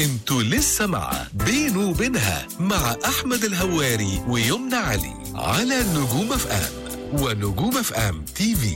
انتوا لسه مع بينه وبينها مع احمد الهواري ويمنى علي على نجوم اف ام ونجوم اف ام تي في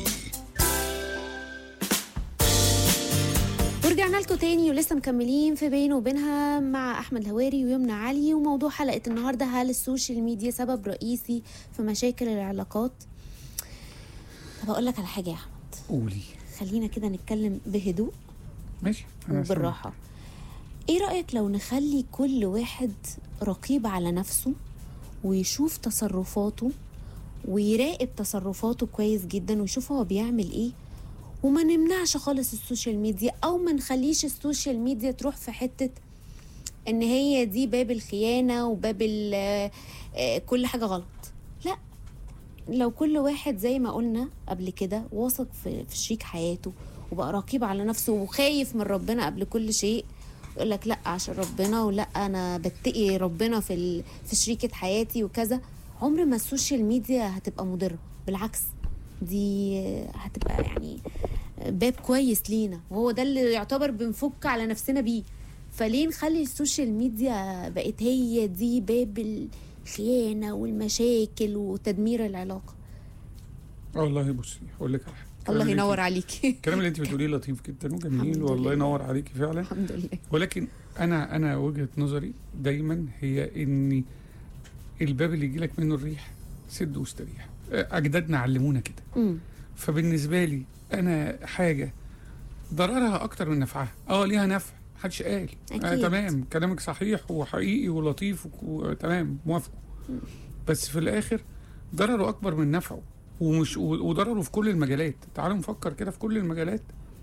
ورجعنا لكم تاني ولسه مكملين في بينه وبينها مع احمد الهواري ويمنى علي وموضوع حلقه النهارده هل السوشيال ميديا سبب رئيسي في مشاكل العلاقات طب اقول لك على حاجه يا احمد قولي خلينا كده نتكلم بهدوء ماشي أنا وبالراحه ايه رايك لو نخلي كل واحد رقيب على نفسه ويشوف تصرفاته ويراقب تصرفاته كويس جدا ويشوف هو بيعمل ايه وما نمنعش خالص السوشيال ميديا او ما نخليش السوشيال ميديا تروح في حته ان هي دي باب الخيانه وباب ال- آه، كل حاجه غلط لا لو كل واحد زي ما قلنا قبل كده واثق في, في شريك حياته وبقى رقيب على نفسه وخايف من ربنا قبل كل شيء يقول لك لا عشان ربنا ولا انا بتقي ربنا في ال... في شريكه حياتي وكذا عمر ما السوشيال ميديا هتبقى مضره بالعكس دي هتبقى يعني باب كويس لينا وهو ده اللي يعتبر بنفك على نفسنا بيه فليه نخلي السوشيال ميديا بقت هي دي باب الخيانه والمشاكل وتدمير العلاقه آه والله بصي هقول لك على حاجه الكلام الله اللي ينور انت- عليك الكلام اللي انت بتقوليه لطيف جدا الحمد وجميل والله لله. ينور عليكي فعلا الحمد لله ولكن انا انا وجهه نظري دايما هي ان الباب اللي يجيلك منه الريح سد واستريح اجدادنا علمونا كده امم فبالنسبه لي انا حاجه ضررها اكتر من نفعها اه ليها نفع محدش قال آه أكيد. تمام كلامك صحيح وحقيقي ولطيف وتمام موافقه بس في الاخر ضرره اكبر من نفعه ومش و- وضرره في كل المجالات تعالوا نفكر كده في كل المجالات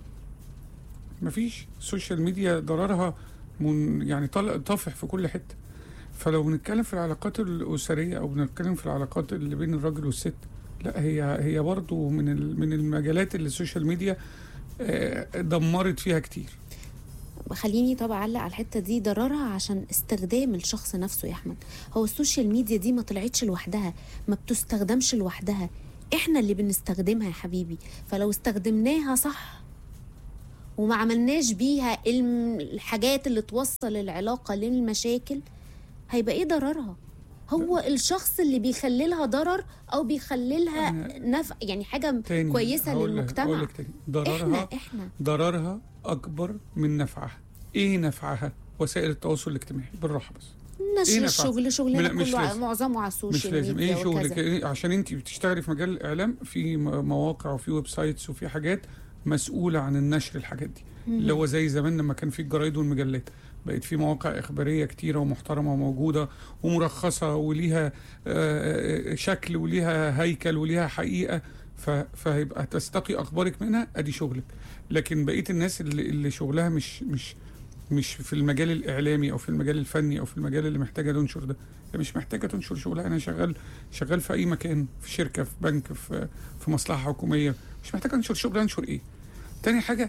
مفيش السوشيال ميديا ضررها من يعني طال- طافح في كل حته فلو بنتكلم في العلاقات الاسريه او بنتكلم في العلاقات اللي بين الراجل والست لا هي هي برضه من ال- من المجالات اللي السوشيال ميديا آه، دمرت فيها كتير خليني طبعا اعلق على الحته دي ضررها عشان استخدام الشخص نفسه يا احمد هو السوشيال ميديا دي ما طلعتش لوحدها ما بتستخدمش لوحدها احنا اللي بنستخدمها يا حبيبي فلو استخدمناها صح وما عملناش بيها الم- الحاجات اللي توصل العلاقه للمشاكل هيبقى ايه ضررها هو الشخص اللي بيخلي لها ضرر او بيخلي لها أنا- نفع يعني حاجه تاني كويسه هقول لك- للمجتمع هقول لك تاني ضررها احنا احنا ضررها اكبر من نفعها ايه نفعها وسائل التواصل الاجتماعي بالراحه بس نشر إيه نفع؟ الشغل شغلنا لا، مش كله لازم. معظمه على مش السوشيال لازم ميديا ايه شغلك وكذا. إيه عشان انت بتشتغلي في مجال الاعلام في م- مواقع وفي ويب سايتس وفي حاجات مسؤوله عن النشر الحاجات دي اللي هو زي زمان لما كان في الجرايد والمجلات بقت في مواقع اخباريه كتيره ومحترمه وموجوده ومرخصه وليها آه، شكل وليها هيكل وليها حقيقه ف- فهيبقى تستقي اخبارك منها ادي شغلك لكن بقيه الناس اللي, اللي شغلها مش مش مش في المجال الاعلامي او في المجال الفني او في المجال اللي محتاجه تنشر ده هي مش محتاجه تنشر شغلها انا شغال شغال في اي مكان في شركه في بنك في في مصلحه حكوميه مش محتاجه انشر شغل انشر ايه تاني حاجه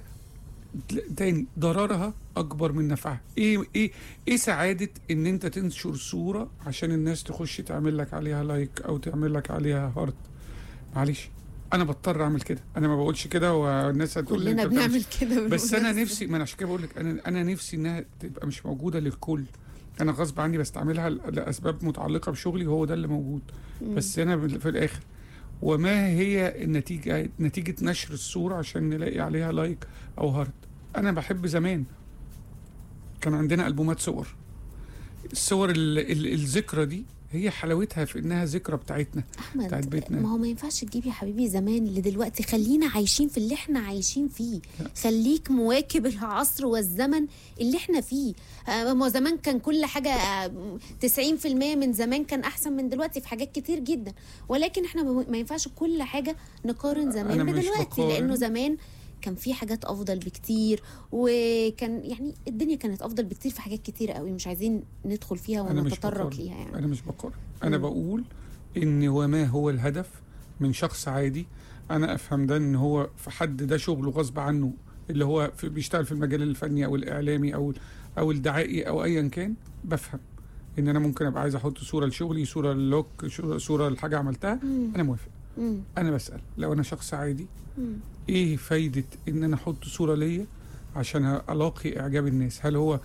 تاني ضررها اكبر من نفعها ايه ايه ايه سعاده ان انت تنشر صوره عشان الناس تخش تعمل لك عليها لايك او تعمل لك عليها هارت معلش انا بضطر اعمل كده انا ما بقولش كده والناس هتقول لي كلنا أنت بتعمل بنعمل كده بس انا بالمناسبة. نفسي ما انا عشان كده بقول لك انا انا نفسي انها تبقى مش موجوده للكل انا غصب عني بستعملها ل- لاسباب متعلقه بشغلي وهو ده اللي موجود مم. بس انا بال- في الاخر وما هي النتيجه نتيجه نشر الصوره عشان نلاقي عليها لايك او هارت انا بحب زمان كان عندنا البومات صور الصور ال- ال- الذكرى دي هي حلاوتها في انها ذكرى بتاعتنا بتاعت احمد بيتنا. ما هو ما ينفعش تجيب يا حبيبي زمان لدلوقتي خلينا عايشين في اللي احنا عايشين فيه خليك مواكب العصر والزمن اللي احنا فيه آه، ما هو زمان كان كل حاجه آه، 90% من زمان كان احسن من دلوقتي في حاجات كتير جدا ولكن احنا ما ما ينفعش كل حاجه نقارن زمان أنا مش بدلوقتي بقارن. لانه زمان كان في حاجات افضل بكتير وكان يعني الدنيا كانت افضل بكتير في حاجات كتير قوي مش عايزين ندخل فيها انا مش ونتطرق بقارن ليها يعني انا مش بقارن انا مم. بقول ان وما هو الهدف من شخص عادي انا افهم ده ان هو في حد ده شغله غصب عنه اللي هو في بيشتغل في المجال الفني او الاعلامي او او الدعائي او ايا كان بفهم ان انا ممكن ابقى عايز احط صوره لشغلي صوره للوك شو- صوره لحاجه عملتها مم. انا موافق مم. انا بسال لو انا شخص عادي مم. ايه فايده ان انا احط صوره ليا عشان الاقي اعجاب الناس هل هو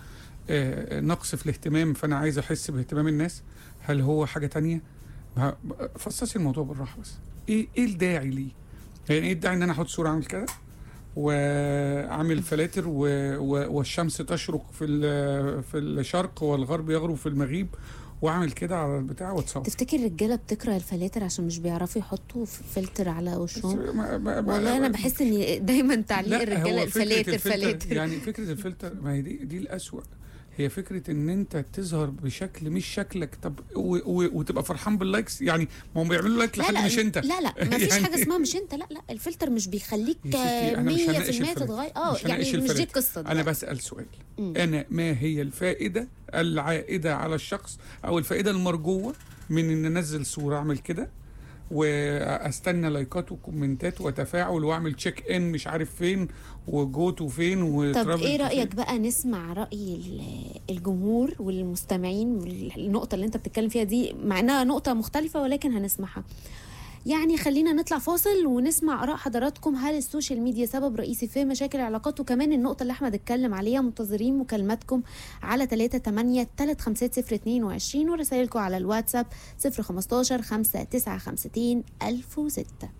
آه، نقص في الاهتمام فانا عايز احس باهتمام الناس هل هو حاجه تانية ه- فصصي الموضوع بالراحه بس ايه ايه الداعي ليه يعني ايه الداعي ان انا احط صوره اعمل كده واعمل فلاتر و... و... والشمس تشرق في ال... في الشرق والغرب يغرب في المغيب واعمل كده على البتاع واتصور تفتكر الرجاله بتكره الفلاتر عشان مش بيعرفوا يحطوا ف- فلتر على بس وشهم ما- ما- ما- والله انا بحس ان دايما تعليق لا، الرجاله هو فكرة الفلاتر الفلتر- فلاتر يعني فكره الفلتر ما هي دي دي الاسوأ هي فكره ان انت تظهر بشكل مش شكلك طب و و وتبقى فرحان باللايكس يعني ما هم بيعملوا لايك لا لحد لا مش انت لا لا ما فيش يعني- حاجه اسمها مش انت لا لا الفلتر مش بيخليك يا ستي، أنا مش 100% هناقش الفلاتر. تتغير اه مش يعني هناقش مش دي الفلاتر. القصه انا دلوقتي. بسال سؤال مم. انا ما هي الفائده العائده على الشخص او الفائده المرجوه من ان انزل صوره اعمل كده واستنى لايكات وكومنتات وتفاعل واعمل تشيك ان مش عارف فين وجوتو فين طب وترافل ايه تو رايك فين. بقى نسمع راي ال- الجمهور والمستمعين والنقطه اللي انت بتتكلم فيها دي مع انها نقطه مختلفه ولكن هنسمعها يعني خلينا نطلع فاصل ونسمع اراء حضراتكم هل السوشيال ميديا سبب رئيسي في مشاكل العلاقات وكمان النقطه اللي احمد اتكلم عليها منتظرين مكالماتكم على 3 8 3 5 0 22 ورسائلكم على الواتساب 0 15 5 9 50 1006